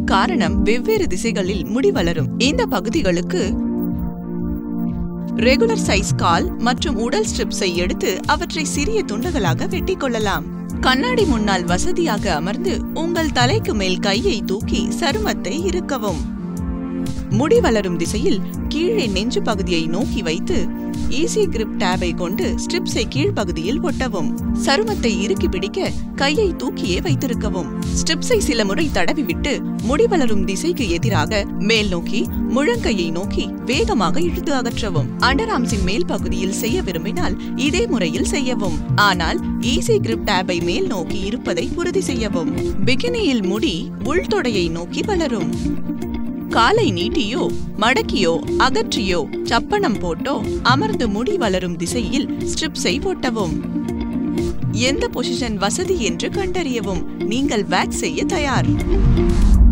காரணம் வெவ்வேறு திசைகளில் முடி வளரும் இந்த பகுதிகளுக்கு ரெகுலர் சைஸ் கால் மற்றும் உடல் ஸ்ட்ரிப்ஸை எடுத்து அவற்றை சிறிய துண்டுகளாக வெட்டிக் கொள்ளலாம் கண்ணாடி முன்னால் வசதியாக அமர்ந்து உங்கள் தலைக்கு மேல் கையை தூக்கி சருமத்தை இறுக்கவும் முடி வளரும் திசையில் கீழே நெஞ்சு பகுதியை நோக்கி வைத்து ஈஸி கிரிப் டேபை கொண்டு ஸ்ட்ரிப்ஸை கீழ்ப்பகுதியில் ஒட்டவும் சருமத்தை இறுக்கி பிடிக்க கையை தூக்கியே வைத்திருக்கவும் ஸ்ட்ரிப்ஸை சில முறை தடவி விட்டு முடி வளரும் திசைக்கு எதிராக மேல் நோக்கி முழங்கையை நோக்கி வேகமாக இழுத்து அகற்றவும் அண்டர்ஆர்ம்ஸின் மேல் பகுதியில் செய்ய விரும்பினால் இதே முறையில் செய்யவும் ஆனால் ஈஸி கிரிப் டேபை மேல் நோக்கி இருப்பதை உறுதி செய்யவும் பிகினியில் முடி உள்தொடையை நோக்கி வளரும் காலை நீட்டியோ மடக்கியோ அகற்றியோ சப்பனம் போட்டோ அமர்ந்து முடி வளரும் திசையில் ஸ்ட்ரிப்ஸை ஒட்டவும் எந்த பொசிஷன் வசதி என்று கண்டறியவும் நீங்கள் வேக்ஸ் செய்ய தயார்